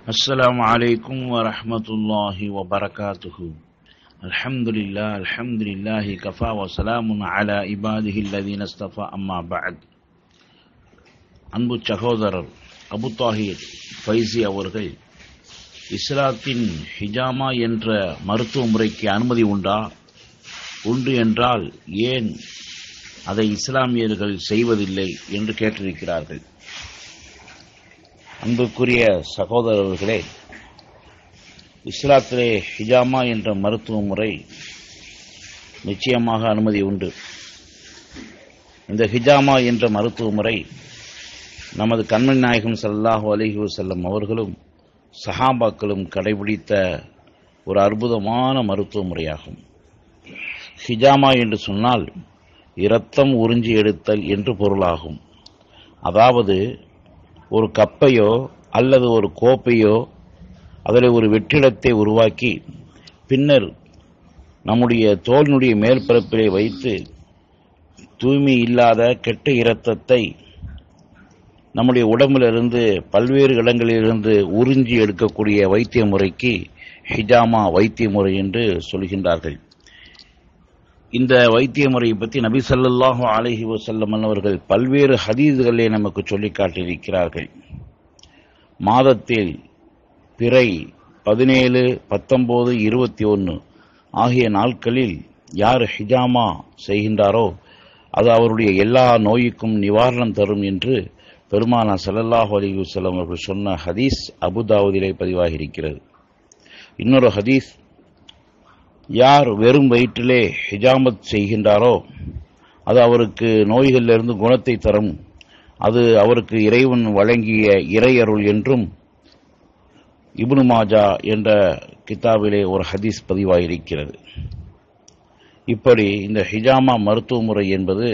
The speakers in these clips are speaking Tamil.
السلام عليكم ورحمة الله وبركاته الحمد لله الحمد لله كفى وسلام على عباده الذين اصطفى أما بعد அன்பு சகோதரர் அபு தாஹிர் ஃபைசி அவர்கள் இஸ்லாத்தின் ஹிஜாமா என்ற மருத்துவ முறைக்கு அனுமதி உண்டா உண்டு என்றால் ஏன் அதை இஸ்லாமியர்கள் செய்வதில்லை என்று கேட்டிருக்கிறார்கள் அன்புக்குரிய சகோதரர்களே இஸ்லாத்திலே ஹிஜாமா என்ற மருத்துவ முறை நிச்சயமாக அனுமதி உண்டு இந்த ஹிஜாமா என்ற மருத்துவ முறை நமது கண்மணி நாயகம் ஸல்லல்லாஹு அலைஹி வஸல்லம் அவர்களும் சஹாபாக்களும் கடைபிடித்த ஒரு அற்புதமான மருத்துவ முறையாகும் ஹிஜாமா என்று சொன்னால் இரத்தம் உறிஞ்சி எடுத்தல் என்று பொருளாகும் அதாவது ஒரு கப்பையோ அல்லது ஒரு கோப்பையோ அதில் ஒரு வெற்றிடத்தை உருவாக்கி பின்னர் நம்முடைய தோலினுடைய மேற்பரப்பிலே வைத்து தூய்மை இல்லாத கெட்ட இரத்தத்தை நம்முடைய உடம்பிலிருந்து பல்வேறு இடங்களிலிருந்து உறிஞ்சி எடுக்கக்கூடிய வைத்திய முறைக்கு ஹிஜாமா வைத்திய முறை என்று சொல்கின்றார்கள் இந்த வைத்திய முறையை பற்றி நபி ஸல்லல்லாஹு அலைஹி வஸல்லம் அவர்கள் பல்வேறு ஹதீதுகளை நமக்கு சொல்லி காட்டியிருக்கிறார்கள் மாதத்தில் பிறை பதினேழு பத்தொன்பது இருபத்தி ஒன்று ஆகிய நாட்களில் யார் ஹிஜாமா செய்கின்றாரோ அது அவருடைய எல்லா நோய்க்கும் நிவாரணம் தரும் என்று பெருமானா ஸல்லல்லாஹு அலைஹி வஸல்லம் அவர்கள் சொன்ன ஹதீஸ் அபுதாவுதிலே பதிவாகியிருக்கிறது இன்னொரு ஹதீஸ் யார் வெறும் வயிற்றிலே ஹிஜாமத் செய்கின்றாரோ அது அவருக்கு நோய்களிலிருந்து குணத்தை தரும் அது அவருக்கு இறைவன் வழங்கிய இறையருள் என்றும் இப்னு மாஜா என்ற கிதாபிலே ஒரு ஹதீஸ் பதிவாயிருக்கிறது இப்படி இந்த ஹிஜாமா மருத்துவ முறை என்பது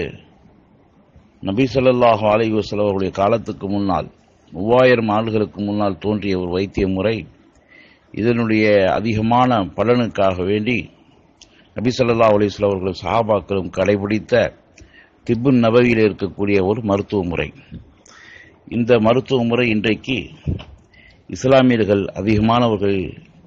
நபி ஸல்லல்லாஹு அலைஹி வஸல்லம் அவர்களுடைய காலத்துக்கு முன்னால் மூவாயிரம் ஆண்டுகளுக்கு முன்னால் தோன்றிய ஒரு வைத்திய முறை இதனுடைய அதிகமான பலனுக்காக வேண்டி நபி ஸல்லல்லாஹு அலைஹி வஸல்லம் அவர்களும் சஹாபாக்களும் கடைபிடித்த திப்புன் நபவியில் இருக்கக்கூடிய ஒரு மருத்துவ முறை இந்த மருத்துவ முறை இன்றைக்கு இஸ்லாமியர்கள் அதிகமானவர்கள்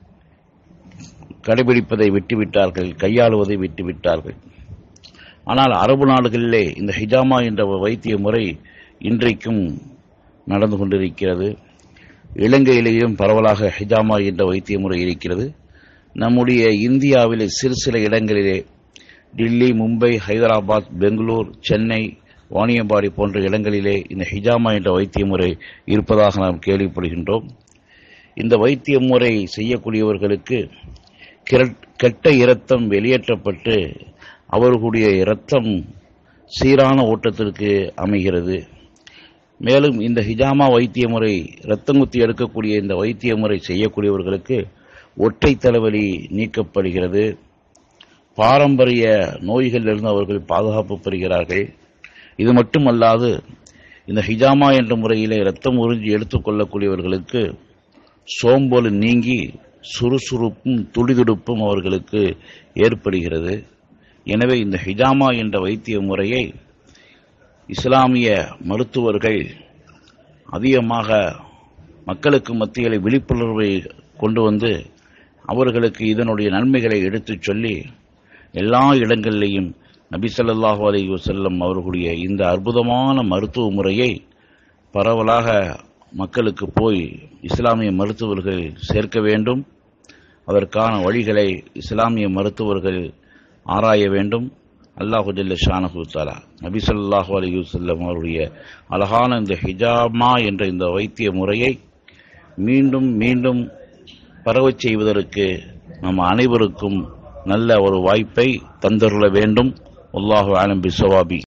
கடைபிடிப்பதை விட்டுவிட்டார்கள் கையாளுவதை விட்டுவிட்டார்கள் ஆனால் அரபு நாடுகளிலே இந்த ஹிஜாமா என்ற வைத்திய முறை இன்றைக்கும் நடந்து கொண்டிருக்கிறது இலங்கையிலேயும் பரவலாக ஹிஜாமா என்ற வைத்திய முறை இருக்கிறது நம்முடைய இந்தியாவிலே சிறு சில இடங்களிலே டில்லி மும்பை ஹைதராபாத் பெங்களூர் சென்னை வாணியம்பாடி போன்ற இடங்களிலே இந்த ஹிஜாமா என்ற வைத்திய முறை இருப்பதாக நாம் கேள்விப்படுகின்றோம் இந்த வைத்திய முறை செய்யக்கூடியவர்களுக்கு கெட்ட இரத்தம் வெளியேற்றப்பட்டு அவர்களுடைய இரத்தம் சீரான ஓட்டத்திற்கு அமைகிறது மேலும் இந்த ஹிஜாமா வைத்திய முறை ரத்தம் குத்தி எடுக்கக்கூடிய இந்த வைத்திய முறை செய்யக்கூடியவர்களுக்கு ஒற்றை தலைவலி நீக்கப்படுகிறது பாரம்பரிய நோய்களிலிருந்து அவர்கள் பாதுகாப்பு பெறுகிறார்கள் இது மட்டுமல்லாது இந்த ஹிஜாமா என்ற முறையிலே ரத்தம் உறிஞ்சி எடுத்துக்கொள்ளக்கூடியவர்களுக்கு சோம்பல் நீங்கி சுறுசுறுப்பும் துடிதுடுப்பும் அவர்களுக்கு ஏற்படுகிறது எனவே இந்த ஹிஜாமா என்ற வைத்திய முறையை இஸ்லாமிய மருத்துவர்கள் அதிகமாக மக்களுக்கு மத்தியில் விழிப்புணர்வை கொண்டு வந்து அவர்களுக்கு இதனுடைய நன்மைகளை எடுத்துச் சொல்லி எல்லா இடங்களிலேயும் நபி ஸல்லல்லாஹு அலைஹி வஸல்லம் அவர்களுடைய இந்த அற்புதமான மருத்துவ முறையை பரவலாக மக்களுக்கு போய் இஸ்லாமிய மருத்துவர்கள் சேர்க்க வேண்டும் அதற்கான வழிகளை இஸ்லாமிய மருத்துவர்கள் ஆராய வேண்டும் அல்லாஹு ஜல்ல ஷானஹு தாலா நபி ஸல்லல்லாஹு அலைஹி வஸல்லம் அவருடைய அழகான இந்த ஹிஜாமா என்ற இந்த வைத்திய முறையை மீண்டும் மீண்டும் பரவச் செய்வதற்கு நம் அனைவருக்கும் நல்ல ஒரு வாய்ப்பை தந்தருள வேண்டும் அல்லாஹு ஆலம் பிசவாபி